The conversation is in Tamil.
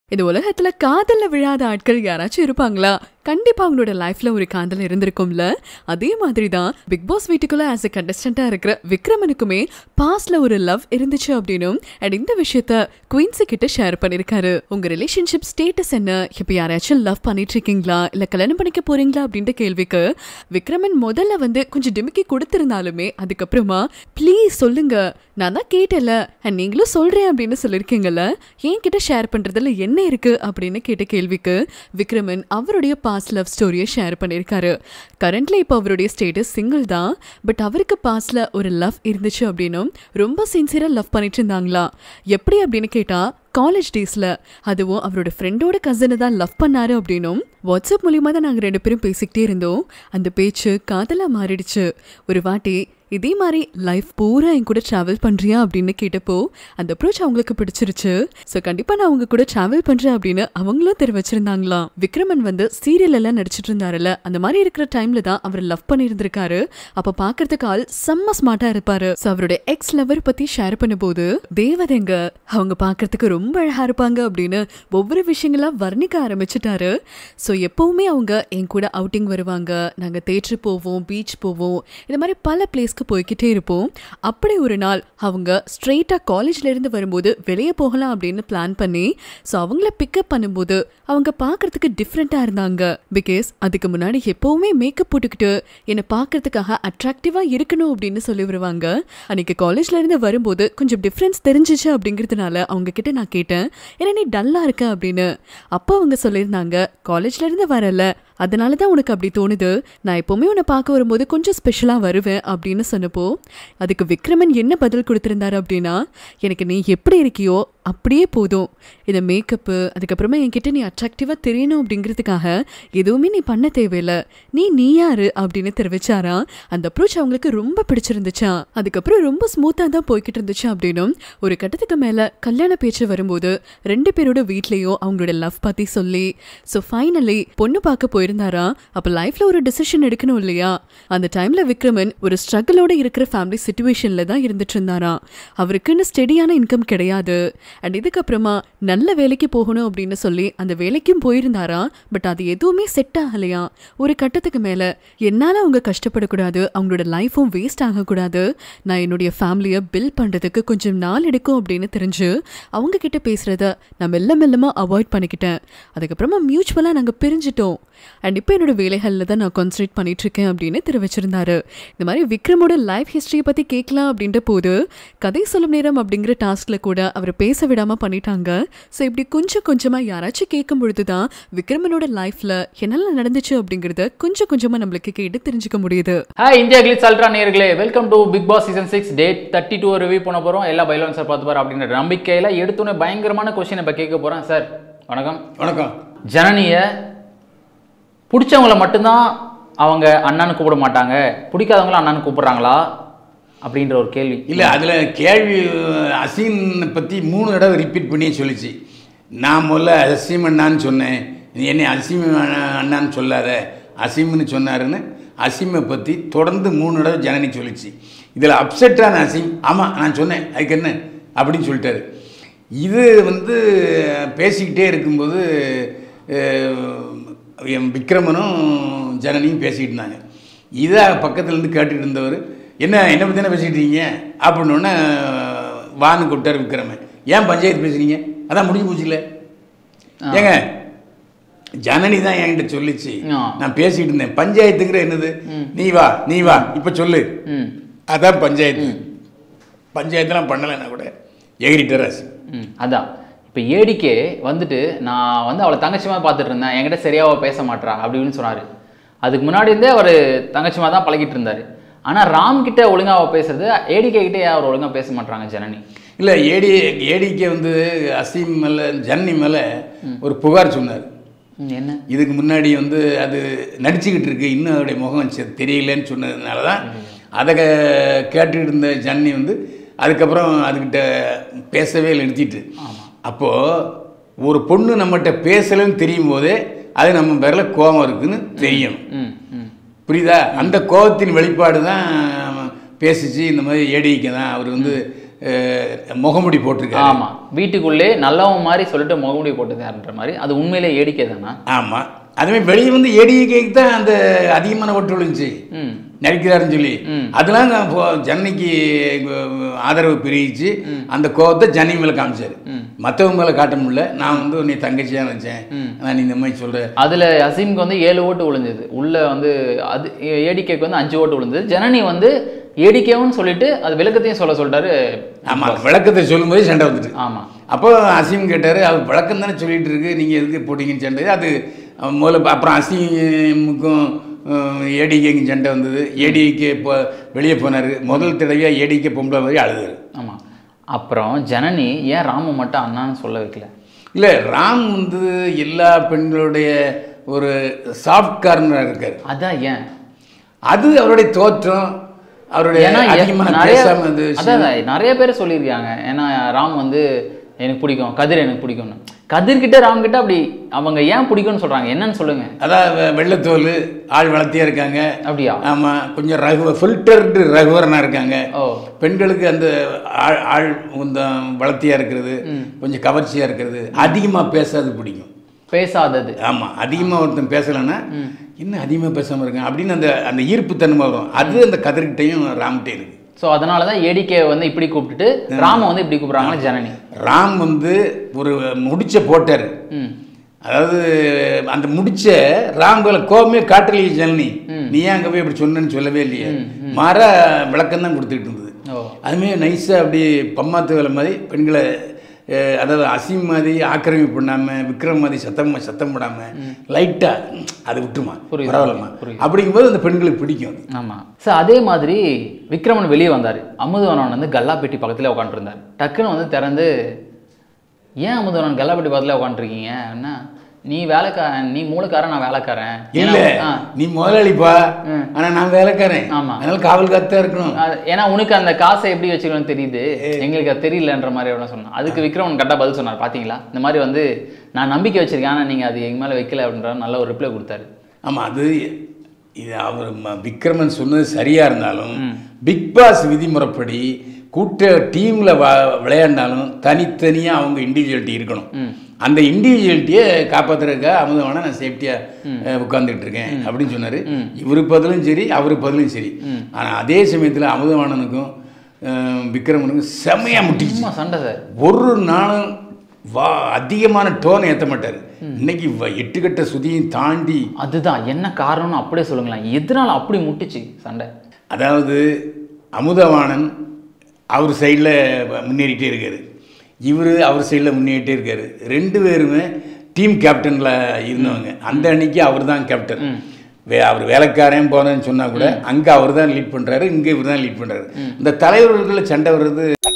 இந்த உலகத்துல காதல்ல விழாத ஆட்கள் யாராச்சும் இருப்பாங்களா கண்டிப்பா அவங்களோட லைஃப்ல ஒரு காதல் இருந்திருக்கும்ல அதே மாதிரி தான் பிக் பாஸ் வீட்டுக்குள்ள ஆஸ் எ கண்டஸ்டண்டா இருக்கிற விக்ரமனுக்குமே பாஸ்ட்ல ஒரு லவ் இருந்துச்சு அப்படின்னும் அண்ட் இந்த விஷயத்த குயின்ஸி கிட்ட ஷேர் பண்ணிருக்காரு உங்க ரிலேஷன்ஷிப் ஸ்டேட்டஸ் என்ன இப்ப யாராச்சும் லவ் பண்ணிட்டு இருக்கீங்களா இல்ல கல்யாணம் பண்ணிக்க போறீங்களா அப்படின்ற கேள்விக்கு விக்ரமன் முதல்ல வந்து கொஞ்சம் டிமிக்கி கொடுத்திருந்தாலுமே அதுக்கப்புறமா ப்ளீஸ் சொல்லுங்க நான் தான் கேட்டல அண்ட் நீங்களும் சொல்றேன் அப்படின்னு சொல்லியிருக்கீங்கல்ல என்கிட்ட ஷேர் பண்றதுல என்ன இருக்கு அப்படின்னு கேட்ட கேள்விக்கு விக்ரமன் அவருடைய பாஸ்ட் லவ் ஸ்டோரியை ஷேர் பண்ணியிருக்காரு கரண்ட்ல இப்போ அவருடைய ஸ்டேட்டஸ் சிங்கிள் தான் பட் அவருக்கு பாஸ்ட்ல ஒரு லவ் இருந்துச்சு அப்படின்னும் ரொம்ப சின்சியரா லவ் பண்ணிட்டு இருந்தாங்களா எப்படி அப்படின்னு கேட்டா காலேஜ் டேஸ்ல அதுவும் அவரோட ஃப்ரெண்டோட கசனை தான் லவ் பண்ணாரு அப்படின்னும் வாட்ஸ்அப் மூலியமா தான் நாங்கள் ரெண்டு பேரும் பேசிக்கிட்டே இருந்தோம் அந்த பேச்சு காதலா மாறிடுச்சு ஒரு வாட்டி இதே மாதிரி லைஃப் பூரா என் கூட ட்ராவல் பண்றியா அப்படின்னு கேட்டப்போ அந்த அப்ரோச் அவங்களுக்கு பிடிச்சிருச்சு ஸோ கண்டிப்பா நான் அவங்க கூட ட்ராவல் பண்றேன் அப்படின்னு அவங்களும் தெரிவிச்சிருந்தாங்களாம் விக்ரமன் வந்து சீரியல் எல்லாம் நடிச்சிட்டு இருந்தாருல்ல அந்த மாதிரி இருக்கிற டைம்ல தான் அவர் லவ் பண்ணியிருந்திருக்காரு அப்ப பாக்குறதுக்கு ஆள் செம்ம ஸ்மார்ட்டா இருப்பாரு ஸோ அவரோட எக்ஸ் லவர் பத்தி ஷேர் பண்ணும்போது தேவதைங்க அவங்க பாக்குறதுக்கு ரொம்ப அழகா இருப்பாங்க அப்படின்னு ஒவ்வொரு விஷயங்களா வர்ணிக்க ஆரம்பிச்சிட்டாரு ஸோ எப்பவுமே அவங்க என் கூட அவுட்டிங் வருவாங்க நாங்க தேட்டர் போவோம் பீச் போவோம் இந்த மாதிரி பல பிளேஸ்க்கு போய்கிட்டே இருப்போம் அப்படி ஒரு நாள் அவங்க ஸ்ட்ரெயிட்டா காலேஜ்ல இருந்து வரும்போது வெளியே போகலாம் அப்படின்னு பிளான் பண்ணி ஸோ அவங்கள பிக்கப் பண்ணும்போது அவங்க பார்க்கறதுக்கு டிஃப்ரெண்டா இருந்தாங்க பிகாஸ் அதுக்கு முன்னாடி எப்பவுமே மேக்கப் போட்டுக்கிட்டு என்னை பார்க்கறதுக்காக அட்ராக்டிவா இருக்கணும் அப்படின்னு சொல்லி வருவாங்க அன்னைக்கு காலேஜ்ல இருந்து வரும்போது கொஞ்சம் டிஃப்ரென்ஸ் தெரிஞ்சிச்சு அப்படிங்கிறதுனால அவங்க கிட்ட நான் கேட்டேன் ஏன்னா நீ டல்லா இருக்க அப்படின்னு அப்போ அவங்க சொல்லியிருந்தாங்க காலேஜ்ல இருந்து வரல அதனால தான் உனக்கு அப்படி தோணுது நான் எப்பவுமே உன்னை பார்க்க வரும்போது கொஞ்சம் ஸ்பெஷலாக வருவேன் அப்படின்னு சொன்னப்போ அதுக்கு விக்ரமன் என்ன பதில் கொடுத்திருந்தாரு அப்படின்னா எனக்கு நீ எப்படி இருக்கியோ அப்படியே போதும் இந்த மேக்கப்பு அதுக்கப்புறமா என்கிட்ட நீ அட்ராக்டிவாக தெரியணும் அப்படிங்கிறதுக்காக எதுவுமே நீ பண்ண தேவையில்ல நீ நீ யாரு அப்படின்னு தெரிவிச்சாரா அந்த அப்ரோச் அவங்களுக்கு ரொம்ப பிடிச்சிருந்துச்சா அதுக்கப்புறம் ரொம்ப ஸ்மூத்தாக தான் போய்கிட்டு இருந்துச்சு அப்படின்னும் ஒரு கட்டத்துக்கு மேலே கல்யாண பேச்சு வரும்போது ரெண்டு பேரோட வீட்லேயும் அவங்களோட லவ் பற்றி சொல்லி ஸோ ஃபைனலி பொண்ணு பார்க்க போயிருந்தாரா அப்போ லைஃப்ல ஒரு டிசிஷன் எடுக்கணும் இல்லையா அந்த டைம்ல விக்ரமன் ஒரு ஸ்ட்ரகிளோட இருக்கிற ஃபேமிலி சுச்சுவேஷன்ல தான் இருந்துட்டு இருந்தாரா அவருக்குன்னு ஸ்டெடியான இன்கம் கிடையாது அண்ட் இதுக்கப்புறமா நல்ல வேலைக்கு போகணும் அப்படின்னு சொல்லி அந்த வேலைக்கும் போயிருந்தாரா பட் அது எதுவுமே செட் ஆகலையா ஒரு கட்டத்துக்கு மேல என்னால அவங்க கஷ்டப்படக்கூடாது அவங்களோட லைஃபும் வேஸ்ட் ஆகக்கூடாது நான் என்னுடைய ஃபேமிலியை பில்ட் பண்றதுக்கு கொஞ்சம் நாள் எடுக்கும் அப்படின்னு தெரிஞ்சு அவங்க கிட்ட பேசுறத நான் மெல்ல மெல்லமா அவாய்ட் பண்ணிக்கிட்டேன் அதுக்கப்புறமா மியூச்சுவலா நாங்க பிரிஞ்சிட்டோம் அண்ட் இப்போ என்னோட வேலைகளில் தான் நான் கான்சன்ட்ரேட் பண்ணிட்டு இருக்கேன் அப்படின்னு தெரிவிச்சிருந்தாரு இந்த மாதிரி விக்ரமோட லைஃப் ஹிஸ்டரியை பத்தி கேட்கலாம் அப்படின்ற போது கதை சொல்லும் நேரம் அப்படிங்கிற டாஸ்க்ல கூட அவர் பேச விடாம பண்ணிட்டாங்க ஸோ இப்படி கொஞ்சம் கொஞ்சமா யாராச்சும் கேட்கும் பொழுது தான் விக்ரமனோட லைஃப்ல என்னெல்லாம் நடந்துச்சு அப்படிங்கறத கொஞ்சம் கொஞ்சமா நம்மளுக்கு கேட்டு தெரிஞ்சுக்க முடியுது ஹாய் இந்தியா கிளிட்ஸ் அல்ட்ரா நேர்களே welcome to Bigg Boss season six date thirty two review பண்ண போகிறோம் எல்லா பைலோன் சார் பார்த்து பாரு அப்படின்ற நம்பிக்கையில் எடுத்தோன்னே பயங்கரமான கொஸ்டின் இப்போ கேட்க போகிறேன் சார் வணக்கம் வணக்கம் ஜனனியை பிடிச்சவங்கள மட்டும்தான் அவங்க அண்ணான்னு கூப்பிட மாட்டாங்க பிடிக்காதவங்கள அண்ணான்னு கூப்பிடுறாங்களா அப்படின்ற ஒரு கேள்வி இல்லை அதில் கேள்வி அசீம் பற்றி மூணு தடவை ரிப்பீட் பண்ணியே சொல்லிச்சு நான் முதல்ல அசீம் அண்ணான்னு சொன்னேன் நீ என்னை அசீம் அண்ணா- அண்ணான்னு சொல்லாத அசீம்னு சொன்னாருன்னு அசீமை பற்றி தொடர்ந்து மூணு தடவை ஜனனி சொல்லிச்சு இதில் அப்செட்டான அசீம் ஆமாம் நான் சொன்னேன் அதுக்கு என்ன அப்படின்னு சொல்லிட்டாரு இது வந்து பேசிக்கிட்டே இருக்கும்போது அஹ், என் விக்ரமனும் ஜனனியும் பேசிக்கிட்டு இருந்தாங்க இதை பக்கத்துல இருந்து கேட்டுட்டு இருந்தவர் என்ன என்ன பற்றி என்ன பேசிக்கிட்டு இருக்கீங்க அப்படின்னோடனே வான்னு கூப்பிட்டார் விக்ரமன் ஏன் பஞ்சாயத்து பேசுறீங்க அதான் முடிஞ்சு போச்சுல ஏங்க ஜனனி தான் என்கிட்ட சொல்லிச்சு ஆ. நான் பேசிக்கிட்டு இருந்தேன் பஞ்சாயத்துங்கிற என்னது நீ வா நீ வா இப்போ சொல்லு ம் அதான் பஞ்சாயத்து பஞ்சாயத்துலாம் பண்ணலைன்னா கூட எகிரிட்டர் ராசி ம் அதான் இப்போ ஏடிக்கே வந்துட்டு நான் வந்து அவளை தங்கச்சிமா பார்த்துட்டு இருந்தேன் என்கிட்ட சரியாவா பேச மாட்றா அப்படின்னு சொன்னார் அதுக்கு முன்னாடி இருந்தே அவர் தங்கச்சிமா தான் பழகிட்டு இருந்தார் ஆனால் ராம் கிட்ட ஒழுங்கா அவ பேசுறது ஏடிகே கிட்டே அவர் ஒழுங்கா பேச மாட்றாங்க ஜனனி இல்லை ஏடி ஏடிக்கே வந்து அசீம் மேலே ஜன்னி மேலே ஒரு புகார் சொன்னார் ம், என்ன இதுக்கு முன்னாடி வந்து அது நடிச்சுக்கிட்டு இருக்கு இன்னும் அதோடைய முகம் செ- தெரியலன்னு சொன்னதுனால தான் அதை கே- கேட்டுட்டு இருந்த ஜன்னி வந்து அதுக்கப்புறம் அதுக்கிட்ட பேசவே நிறுத்திட்டு அப்போது ஒரு பொண்ணு நம்மகிட்ட பேசலைன்னு தெரியும் போதே அது நம்ம பேரில் கோபம் இருக்குன்னு தெரியணும் ம் ம் புரியுதா அந்த கோபத்தின் வெளிப்பாடு தான் பேசிச்சு இந்த மாதிரி ஏடிக்கு தான் அவர் வந்து அஹ், முகமுடி போட்டிருக்காரு ஆமா வீட்டுக்குள்ளே நல்லவன் மாதிரி சொல்லிட்டு முகமுடி போட்டுக்காருன்ற மாதிரி அது உண்மையிலே ஏடிக்கை தானா ஆமாம் அதுமாதிரி வெளியே வந்து ஏடிஏக்கு தான் அந்த அதிகமான ஓட்டு விழுந்துச்சு ம் நடிக்கிறாருன்னு சொல்லி ம். அதெல்லாம் நான் இப்போ ஜன்னிக்கு அஹ், ஆதரவு பிரிச்சு அந்த கோவத்தை ஜன்னி மேலே காமிச்சாரு ம். மற்றவங்க மேலே காட்ட முடியல நான் வந்து உன்னை தங்கச்சியாக நினச்சேன் நான் நீ இந்த மாதிரி சொல்கிற அதுல அசீம்க்கு வந்து ஏழு ஓட்டு விழுந்தது உள்ள வந்து அது ஏடிகேக்கு வந்து அஞ்சு ஓட்டு விழுந்தது ஜனனி வந்து ஏடிகேவும் சொல்லிட்டு அது விளக்கத்தையும் சொல்ல சொல்லிட்டாரு ஆமாம் விளக்கத்தை சொல்லும்போது சண்டை வந்துட்டு ஆமா அப்போ அசீம் கேட்டார் அவர் விளக்கம் தானே சொல்லிட்டு இருக்கு நீங்கள் எதுக்கு போட்டீங்கன்னு சண்டை அது அஹ், முதல்ல ப- அப்புறம் அசீமுக்கும் ஏடிகேக்கும் சண்டை வந்தது ஏடிகே இப்போ வெளியே போனார் முதல் தடவையாக ஏடிகே பொம்பளை மாதிரி அழுதாரு ஆமா அப்புறம் ஜனனி ஏன் ராமு மட்டும் அண்ணான்னு சொல்ல வைக்கல இல்லை ராம் வந்து எல்லா பெண்களுடைய ஒரு சாஃப்ட் கார்னராக இருக்கார் அதான் ஏன் அது அவருடைய தோற்றம் அவருடைய ஏன்னா எ- அதிகமான நிறைய பேசாம இது அதான் நிறைய பேர் சொல்லியிருக்காங்க ஏன்னா ராம் வந்து எனக்கு பிடிக்கும் கதிர் எனக்கு பிடிக்கும்னு கதிர்கிட்ட ராம் கிட்ட அப்படி அவங்க ஏன் பிடிக்கும்னு சொல்றாங்க என்னன்னு சொல்லுங்க அதான் வெ- வெள்ளைத்தோல் ஆள் வளர்த்தியாக இருக்காங்க அப்படியா ஆமாம் கொஞ்சம் ரகு ஃபில்டர்டு ரகுவரனாக இருக்காங்க ஓ பெண்களுக்கு அந்த ஆள் ஆள் கொஞ்சம் வளர்த்தியாக இருக்கிறது கொஞ்சம் கவர்ச்சியாக இருக்கிறது அதிகமாக பேசாது பிடிக்கும் பேசாதது ஆமாம் அதிகமாக ஒருத்தன் பேசலைன்னா இன்னும் அதிகமாக பேசாமல் இருக்கான் அப்படின்னு அந்த அந்த ஈர்ப்பு தன்மை வரும் அது அந்த கதிர்கிட்டையும் ராம்கிட்டே இருக்கு ஸோ அதனால தான் ஏடிகே வந்து இப்படி கூப்பிட்டுட்டு ராம வந்து இப்படி கூப்பிடுறாங்களே ஜனனி ராம் வந்து ஒரு முடிச்ச போட்டார் ம் அதாவது அந்த முடிச்ச ராம்களை கோபமே காட்டலையே ஜனனி நீ ஏன் அங்கே போய் இப்படி சொன்னேன்னு சொல்லவே இல்லையே மாற விளக்கம் தான் கொடுத்துட்டு இருந்தது ஓ அதுமாரி நைஸாக அப்படி பம்மாத்து வேலை மாதிரி பெண்களை அஹ், அதாவது அசீம் மாதிரி ஆக்கிரமிப்பு பண்ணாமல் விக்ரம் மாதிரி சத்தம் சத்தம் போடாமல் லைட்டாக அதை விட்டுமா புரியுது, பரவாயில்லம்மா புரியுது. அப்படிங்கும்போது அந்த பெண்களுக்கு பிடிக்கும் அது ஆமா சார் அதே மாதிரி விக்ரமன் வெளியே வந்தார் அமுதவனன் வந்து கல்லாப்பெட்டி பக்கத்துல உட்காந்துருந்தார் டக்குன்னு வந்து திறந்து ஏன் அமுதவனன் கல்லாப்பெட்டி பக்கத்துல உட்காந்துருக்கீங்க என்ன நீ வேலைக்காரன் நீ மூளைக்காரன் நான் வேலைக்காரன் இல்ல ஏன்னா- ஆ. நீ முதலாளிப்பா ம். ஆனா நான் வேலைக்காரன் ஆமா. அதனால காவல் காத்தா இருக்கணும் அது- ஏன்னா உனக்கு அந்த காசை எப்படி வச்சுக்கணும்னு தெரியுது எங்களுக்கு அது தெரியலன்ற மாதிரி எவ்வளோ சொன்னான் அதுக்கு விக்ரமன் கரெக்டாக பதில் சொன்னார் பாத்தீங்களா இந்த மாதிரி வந்து நான் நம்பிக்கை வச்சிருக்கேன் ஆனா நீங்க அது எங்க மேல வைக்கல அப்படின்ற நல்ல ஒரு ரிப்ளை கொடுத்தாரு ஆமா அது இது அவர் ம- விக்ரமன் சொன்னது சரியா இருந்தாலும் பிக் பாஸ் விதிமுறைப்படி கூட்ட டீம்ல விளையாடினாலும் தனித்தனியா அவங்க இண்டிவிஜுவலிட்டி இருக்கணும் அந்த இண்டிவிஜுவலிட்டியை காப்பாத்துறதுக்காக அமுதமான நான் சேஃப்டியாக உட்காந்துட்டு இருக்கேன் அப்படின்னு சொன்னாரு இவரு பதிலும் சரி அவரு பதிலும் சரி ஆனா அதே சமயத்துல அமுதவாணனுக்கும் அஹ், விக்ரமனுக்கும் செமையா முட்டிச்சு சும்மா சண்டை சார் ஒரு நாளும் வா அதிகமான டோன் ஏற்ற மாட்டார் இன்னைக்கு வ- எட்டுக்கட்ட சுதியும் தாண்டி அதுதான் என்ன காரணம்னு அப்படியே சொல்லுங்களேன் எதனால அப்படி முட்டுச்சு சண்டை அதாவது அமுதவாணன் அவர் சைடில் முன்னேறிட்டே இருக்காரு இவர் அவர் சைடில் முன்னேறிட்டே இருக்காரு ரெண்டு பேருமே டீம் கேப்டனில் இருந்தவங்க அந்த அன்னைக்கு அவர் தான் கேப்டன் வே அவர் வேலைக்காரன் போனேன்னு சொன்னா கூட அங்கே அவர் தான் லீட் பண்ணுறாரு இங்கே இவர் தான் லீட் பண்ணுறாரு இந்த தலைவர்களுக்குள்ள சண்டை வர்றது